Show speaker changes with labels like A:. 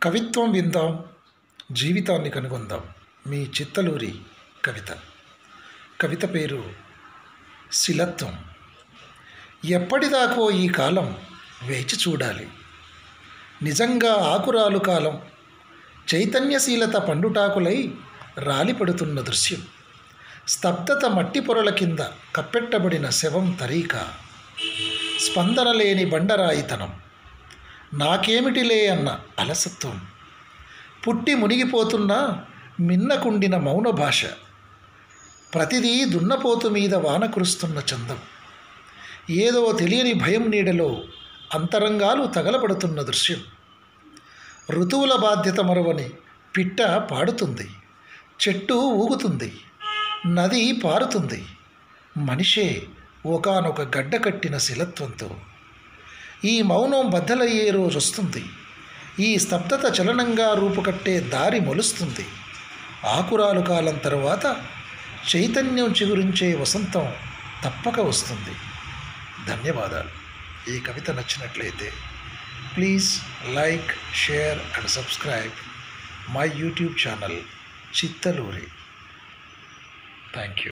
A: కవిత్వం విందాం జీవితాన్ని కనుగొందాం మీ చిత్తలూరి కవిత కవిత పేరు శిలత్వం ఎప్పటిదాకో ఈ కాలం వేచి చూడాలి నిజంగా ఆకురాలు కాలం చైతన్యశీలత పండుటాకులై రాలిపడుతున్న దృశ్యం స్తబ్దత మట్టి పొరల కింద కప్పెట్టబడిన శవం తరీక స్పందన లేని బండరాయితనం నాకేమిటిలే అన్న అలసత్వం పుట్టి మునిగిపోతున్న మిన్నకుండిన మౌన భాష ప్రతిదీ దున్నపోతు మీద వాన కురుస్తున్న చందం ఏదో తెలియని భయం నీడలో అంతరంగాలు తగలబడుతున్న దృశ్యం ఋతువుల బాధ్యత మరువని పిట్ట పాడుతుంది చెట్టు ఊగుతుంది నది పారుతుంది మనిషే ఒకానొక గడ్డ కట్టిన శిలత్వంతో ఈ మౌనం బద్దలయ్యే రోజు వస్తుంది ఈ స్తబ్దత చలనంగా రూపుకట్టే దారి మొలుస్తుంది ఆకురాలు కాలం తర్వాత చైతన్యం చిగురించే వసంతం తప్పక వస్తుంది ధన్యవాదాలు ఈ కవిత నచ్చినట్లయితే please like share and subscribe my YouTube channel Chittaluri thank you